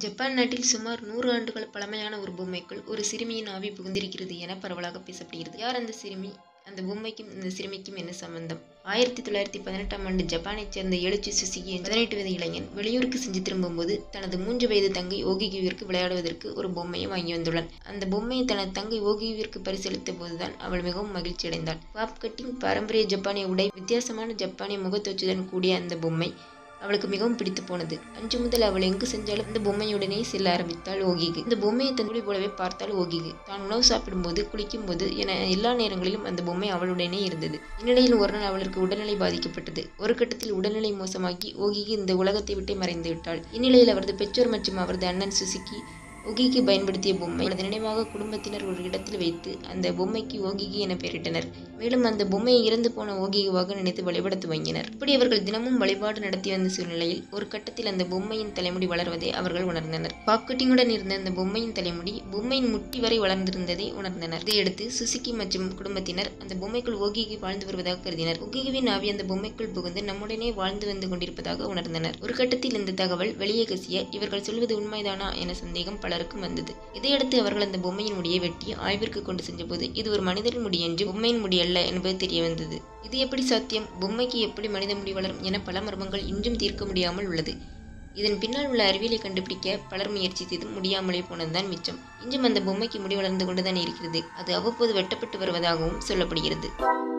Japan நாட்டில் சுமார் நூறு ஆண்டுகள் பழமையான ஒரு பொம்மைக்குள் ஒரு சிறுமியின் ஆவி புகுந்திருக்கிறது என பரவலாக பேசப்படுகிறது யார் அந்த சிறுமி அந்த பொம்மைக்கும் இந்த சிறுமிக்கும் என்ன சம்பந்தம் ஆயிரத்தி தொள்ளாயிரத்தி பதினெட்டாம் ஆண்டு ஜப்பானைச் சேர்ந்த எழுச்சி சுசுகி என்ற பதினெட்டு வயது இளைஞன் வெளியூருக்கு சென்று திரும்பும்போது தனது மூன்று வயது தங்கை ஓகிகிவிற்கு விளையாடுவதற்கு ஒரு பொம்மையை வாங்கி வந்துள்ளான் அந்த பொம்மையை தனது தங்கை ஓகிவிற்கு பரிசளித்த போதுதான் அவள் மிகவும் மகிழ்ச்சி அடைந்தாள் பாப் கட்டிங் பாரம்பரிய ஜப்பானிய உடை வித்தியாசமான ஜப்பானிய முகத்தொச்சுடன் கூடிய அந்த பொம்மை அவளுக்கு மிகவும் பிடித்து போனது அன்று முதல் அவள் எங்கு சென்றாலும் இந்த பொம்மையுடனே செல்ல ஆரம்பித்தாள் ஓகிகு இந்த பொம்மையை தன்னுடைய போலவே பார்த்தாள் ஓகிகு தான் உணவு சாப்பிடும்போது குளிக்கும்போது என எல்லா நேரங்களிலும் அந்த பொம்மை அவளுடனே இருந்தது இந்நிலையில் ஒரு நாள் அவளுக்கு உடல்நிலை பாதிக்கப்பட்டது ஒரு கட்டத்தில் உடல்நிலை மோசமாகி ஓகிகு இந்த உலகத்தை விட்டே மறைந்து விட்டாள் இந்நிலையில் அவரது பெற்றோர் மற்றும் அவரது அண்ணன் சுசுகி ஒகிக்கு பயன்படுத்திய பொம்மை அவரது நினைவாக குடும்பத்தினர் ஒரு இடத்தில் வைத்து அந்த பொம்மைக்கு ஓகிகி என பெயரிட்டனர் மேலும் அந்த பொம்மையை இறந்து போன ஓகிகுவாக நினைத்து வழிபட துவங்கினர் இப்படி அவர்கள் தினமும் வழிபாடு நடத்தி வந்த சூழ்நிலையில் ஒரு கட்டத்தில் அந்த பொம்மையின் தலைமுடி வளர்வதை அவர்கள் உணர்ந்தனர் பாக்கெட்டிங்குடன் இருந்த அந்த பொம்மையின் தலைமுடி பொம்மையின் முட்டி வரை வளர்ந்திருந்ததை உணர்ந்தனர் இதையடுத்து சுசுகி மற்றும் குடும்பத்தினர் அந்த பொம்மைக்குள் ஓகிகி வாழ்ந்து வருவதாக கருதினர் ஒகிகுவின் ஆவி அந்த பொம்மைக்குள் புகுந்து நம்முடனே வாழ்ந்து வந்து கொண்டிருப்பதாக உணர்ந்தனர் ஒரு கட்டத்தில் இந்த தகவல் வெளியே கசிய இவர்கள் சொல்வது உண்மைதானா என சந்தேகம் பலருக்கும் வந்தது இதையடுத்து அவர்கள் அந்த பொம்மையின் முடியை வெட்டி ஆய்விற்கு கொண்டு சென்றபோது இது ஒரு மனிதரின் முடி என்று பொம்மையின் முடி அல்ல என்பது தெரிய வந்தது இது எப்படி சாத்தியம் பொம்மைக்கு எப்படி மனித முடி வளரும் என பல மர்மங்கள் இன்றும் தீர்க்க முடியாமல் உள்ளது இதன் பின்னால் உள்ள அறிவியலை கண்டுபிடிக்க பலர் முயற்சி செய்தும் முடியாமலே போனதுதான் மிச்சம் இன்றும் அந்த பொம்மைக்கு முடி வளர்ந்து கொண்டுதான் இருக்கிறது அது அவ்வப்போது வெட்டப்பட்டு வருவதாகவும் சொல்லப்படுகிறது